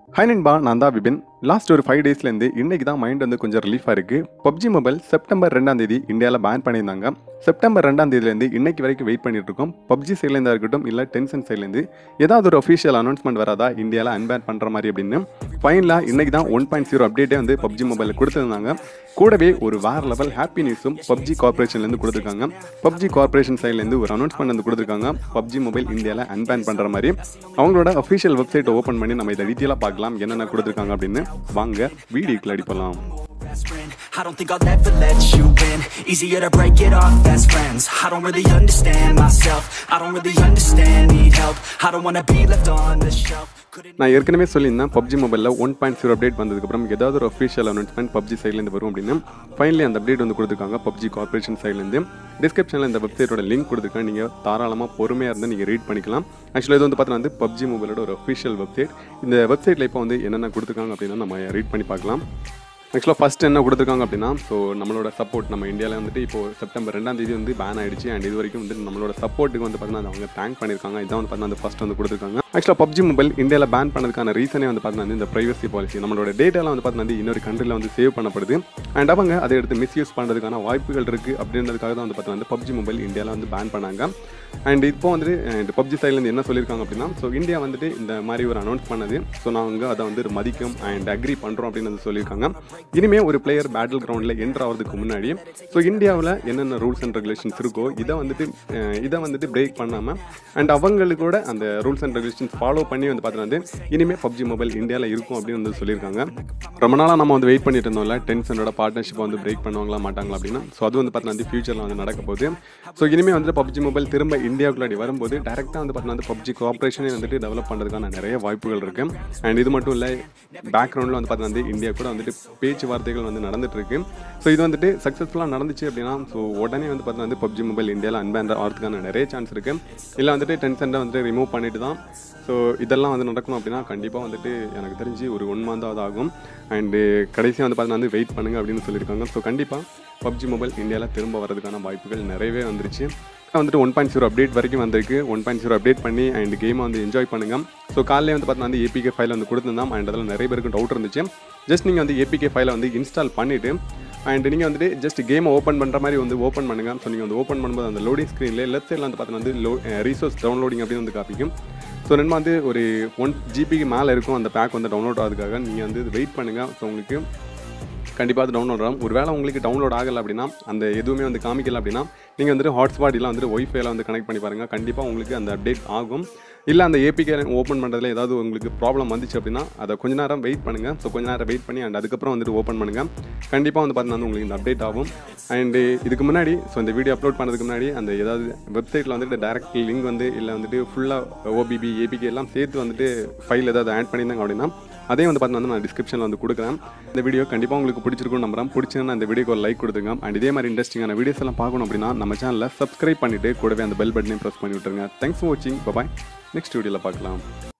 hi நண்பா நான் தான் விபின் லாஸ்ட் ஒரு ஃபைவ் டேஸ்லேருந்து இன்னைக்கு தான் மைண்ட் வந்து கொஞ்சம் ரிலீஃபாக இருக்குது பப்ஜி மொபைல் செப்டம்பர் ரெண்டாம் தேதி இந்தியாவில் பேன் பண்ணியிருந்தாங்க செப்டம்பர் ரெண்டாம் தேதியிலேருந்து இன்னைக்கு வரைக்கும் வெயிட் பண்ணிட்டு இருக்கோம் பப்ஜி சைட்லேருந்தா இருக்கட்டும் இல்லை டென்சன் சைட்லேருந்து ஏதாவது ஒரு அஃபிஷியல் அனௌன்ஸ்மெண்ட் வராதா இந்தியாவில் அன்பேன் பண்ணுற மாதிரி அப்படின்னு ஃபைனலாக இன்னைக்கு தான் ஒன் பாயிண்ட் ஜீரோ அப்டேட்டே வந்து பப்ஜி மொபைலில் கொடுத்துருந்தாங்க கூடவே ஒரு வேற லெவல் ஹாப்பி நியூஸும் பப்ஜி கார்பரேஷன்லேருந்து கொடுத்துருக்காங்க பப்ஜி கார்பரேஷன் சைட்லேருந்து ஒரு அனௌன்ஸ்மெண்ட் வந்து கொடுத்துருக்காங்க பப்ஜி மொபைல் இந்தியாவில் அன்பேன் பண்ணுற மாதிரி அவங்களோட அஃபிஷியல் வெப்சைட் ஓப்பன் பண்ணி நம்ம இதை டீட்டெயிலாக பார்க்கலாம் என்னென்ன கொடுத்துருக்காங்க அப்படின்னு வாங்க வீடியோக்குள்ள அடிப்பலாம் best friend I don't think I'll ever let you in Easier to break it off best friends I don't really understand myself I don't really understand, need help I don't wanna be left on the shelf Couldn't நான் ஏற்கனவே சொல்லியிருந்தேன் PUBG மொபைலில் one point zero update வந்ததுக்கப்புறம் ஏதாவது ஒரு official announcement PUBG சைட்லேருந்து வரும் அப்படின்னு ஃபைனலி அந்த அப்டேட் வந்து கொடுத்துருக்காங்க பப்ஜி கார்பரேஷன் சைட்லேருந்து டிஸ்கிரிப்ஷனில் இந்த வெப்சைட்டோட லிங்க் கொடுத்துருக்கேன் நீங்கள் தாராளமாக பொறுமையாக இருந்து நீங்கள் ரீட் பண்ணிக்கலாம் ஆக்சுவலாக இது வந்து பார்த்தீங்கன்னா வந்து பப்ஜி மொபைலோட ஒரு அஃபிஷியல் வெப்சைட் இந்த வெப்சைட்டில் இப்போ வந்து என்னென்ன கொடுத்துருக்காங்க அப்படின்னா நம்ம ரீட் பண்ணி பார்க்கலாம் ஆக்சுவலாக ஃபஸ்ட் என்ன கொடுத்துருக்காங்க அப்படின்னா ஸோ நம்மளோட சப்போர்ட் நம்ம இந்தியாவில் வந்துட்டு இப்போ செப்டம்பர் ரெண்டாம் தேதி வந்து பேன் ஆயிடுச்சு அண்ட் இது வரைக்கும் வந்து நம்மளோட சப்போர்ட்டுக்கு வந்து பார்த்தீங்கன்னா அவங்க தேங்க் பண்ணியிருக்காங்க இதான் வந்து பார்த்தீங்கன்னா ஃபஸ்ட் வந்து கொடுத்துருக்காங்க ஆக்சுவலாக பப்ஜி மொபைல் இந்தியாவில் பேன் பண்ணதுக்கான ரீசனே வந்து பார்த்தீங்கன்னா இந்த ப்ரைவசி பாலிசி நம்மளோட டேட்டாலாம் வந்து பார்த்தீங்கன்னா இன்னொரு கண்ட்ரியில் வந்து சேவ் பண்ணப்படுது அண்ட் அவங்க அதை எடுத்து மிஸ்யூஸ் பண்ணுறதுக்கான வாய்ப்புகள் இருக்குது அப்படின்றதுக்காக தான் வந்து பார்த்தீங்கன்னா பப்ஜி மொபைல் இந்தியாவில் வந்து பேன் பண்ணாங்க அண்ட் இப்போ வந்துட்டு இந்த பப்ஜி சைட்லேருந்து என்ன சொல்லியிருக்காங்க அப்படின்னா ஸோ இந்தியா வந்துட்டு இந்த மாதிரி ஒரு அனௌன்ஸ் பண்ணது ஸோ நாங்கள் அதை வந்து மதிக்கும் அண்ட் அக்ரி பண்ணுறோம் அப்படின்னு வந்து சொல்லியிருக்காங்க இனிமேல் ஒரு பிளேயர் பேட்டில் கிரவுண்டில் என்ட்ரு ஆகிறதுக்கு முன்னாடி ஸோ இந்தியாவில் என்னென்ன ரூல்ஸ் அண்ட் ரெகுலேஷன்ஸ் இருக்கோ இதை வந்துட்டு அஹ், இதை வந்துட்டு பிரேக் பண்ணாமல் அண்ட் அவங்களுக்கு கூட அந்த ரூல்ஸ் அண்ட் ரெகுலேஷன்ஸ் ஃபாலோ பண்ணி வந்து பார்த்தீங்கன்னா வந்து இனிமேல் பப்ஜி மொபைல் இந்தியாவில் இருக்கும் அப்படின்னு வந்து சொல்லியிருக்காங்க ரொம்ப நாளாக நம்ம வந்து வெயிட் பண்ணிட்டு இருந்தோம்ல டென்ஷனோட பார்ட்னர்ஷிப் வந்து பிரேக் பண்ணுவாங்களா மாட்டாங்களா அப்படின்னா ஸோ அது வந்து பார்த்தீங்கன்னா ஃபியூச்சரில் வந்து நடக்க போகுது ஸோ இனிமேல் வந்துட்டு பப்ஜி மொபைல் திரும்ப இந்தியாவுக்குள்ளாடி வரும்போது டேரெக்டாக வந்து பார்த்தீங்கன்னா பப்ஜி கோஆப்ரேஷனே வந்துட்டு டெவலப் பண்ணுறதுக்கான நிறைய வாய்ப்புகள் இருக்கு அண்ட் இது மட்டும் இல்லை பேக்ரவுண்டில் வந்து பார்த்தீங்கன்னா வந்து இந்தியா கூட வந்துட்டு பேச்சுவார்த்தைகள் வந்து நடந்துட்டு இருக்கு ஸோ இது வந்துட்டு சக்ஸஸ்ஃபுல்லாக நடந்துச்சு அப்படின்னா ஸோ உடனே வந்து பார்த்தீங்கன்னா வந்து பப்ஜி மொபைல் இந்தியாவில் அன்பேண்ட் ஆகிறதுக்கான நிறைய சான்ஸ் இருக்கு இல்லை வந்துட்டு டென்ஷனை வந்து ரிமூவ் பண்ணிட்டு தான் ஸோ இதெல்லாம் வந்து நடக்கணும் அப்படின்னா கண்டிப்பாக வந்துட்டு எனக்கு தெரிஞ்சு ஒரு ஒன் மந்தாவது ஆகும் அண்டு கடைசியாக வந்து பார்த்தீங்கன்னா வந்து வெயிட் பண்ணுங்க அப்படின்னு சொல்லியிருக்காங்க ஸோ கண்டிப்பாக பப்ஜி மொபைல் இந்தியாவில் திரும்ப வரதுக்கான வாய்ப்புகள் நிறையவே வந்துருச்சு வந்துட்டு ஒன் பாயிண்ட் ஜீரோ அப்டேட் வரைக்கும் வந்திருக்கு ஒன் பாயிண்ட் ஜீரோ அப்டேட் பண்ணி அண்ட் கேமை வந்து என்ஜாய் பண்ணுங்க ஸோ காலையில் வந்து பார்த்தீங்கன்னா வந்து ஏபிகே ஃபைல் வந்து கொடுத்துருந்தோம் அண்ட் அதில் நிறைய பேருக்கு டவுட் இருந்துச்சு ஜஸ்ட் நீங்கள் வந்து ஏபிகே ஃபைலை வந்து இன்ஸ்டால் பண்ணிவிட்டு அண்ட் நீங்கள் வந்துட்டு ஜஸ்ட் கேமை ஓப்பன் பண்ணுற மாதிரி வந்து ஓப்பன் பண்ணுங்க ஸோ நீங்கள் வந்து ஓப்பன் பண்ணும்போது அந்த லோடிங் ஸ்க்ரீனில் லெஃப்ட் சைடில் வந்து பார்த்தீங்கன்னா வந்து லோ ரீசோர்ஸ் டவுன்லோடிங் அப்படின்னு வந்து காப்பிக்கும் ஸோ ரெண்டு வந்து ஒரு ஒன் ஜிபிக்கு மேலே இருக்கும் அந்த பேக் வந்து டவுன்லோட் ஆகிறதுக்காக நீங்கள் வந்து வெயிட் பண்ணுங்கள் ஸோ உங்களுக்கு கண்டிப்பாக அது டவுன்லோட் ஆகும் ஒருவேளை உங்களுக்கு டவுன்லோட் ஆகலை அப்படின்னா அந்த எதுவுமே வந்து காமிக்கல அப்படின்னா நீங்கள் வந்துட்டு ஹாட்ஸ்பாட் இல்லை வந்துட்டு ஒய்ஃபைல வந்து கனெக்ட் பண்ணி பாருங்கள் கண்டிப்பாக உங்களுக்கு அந்த அப்டேட் ஆகும் இல்லை அந்த ஏபிகே ஓப்பன் பண்ணுறதுல ஏதாவது உங்களுக்கு ப்ராப்ளம் வந்துச்சு அப்படின்னா அதை கொஞ்ச நேரம் வெயிட் பண்ணுங்கள் ஸோ கொஞ்ச நேரம் வெயிட் பண்ணி அண்ட் அதுக்கப்புறம் வந்துட்டு ஓப்பன் பண்ணுங்கள் கண்டிப்பாக வந்து பார்த்தீங்கன்னா வந்து உங்களுக்கு இந்த அப்டேட் ஆகும் அண்டு இதுக்கு முன்னாடி ஸோ இந்த வீடியோ அப்லோட் பண்ணதுக்கு முன்னாடி அந்த ஏதாவது வெப்சைட்டில் வந்துட்டு டேரக்ட் லிங்க் வந்து இல்லை வந்துட்டு ஃபுல்லாக ஓபிபி ஏபிகே எல்லாம் சேர்த்து வந்துட்டு ஃபைல் ஏதாவது ஆட் பண்ணியிருந்தாங்க அப்படின்னா அதே வந்து பார்த்தீங்கன்னா நான் டிஸ்கிரிப்ஷனில் வந்து கொடுக்குறேன் இந்த வீடியோ கண்டிப்பாக உங்களுக்கு பிடிச்சிருக்கும் நம்புறேன் பிடிச்சிருந்தா இந்த வீடியோக்கு ஒரு லைக் கொடுத்துங்க அண்ட் இதே மாதிரி இன்ட்ரெஸ்டிங்கான வீடியோஸ் எல்லாம் பார்க்கணும் அப்படின்னா நம்ம சேனலில் சப்ஸ்கிரைப் பண்ணிட்டு கூடவே அந்த பெல் பட்டனையும் ப்ரெஸ் பண்ணி விட்டுருங்க தேங்க்ஸ் ஃபார் வாட்சிங் பாய் நெக்ஸ்ட் வீடியோவில் பார்க்கலாம்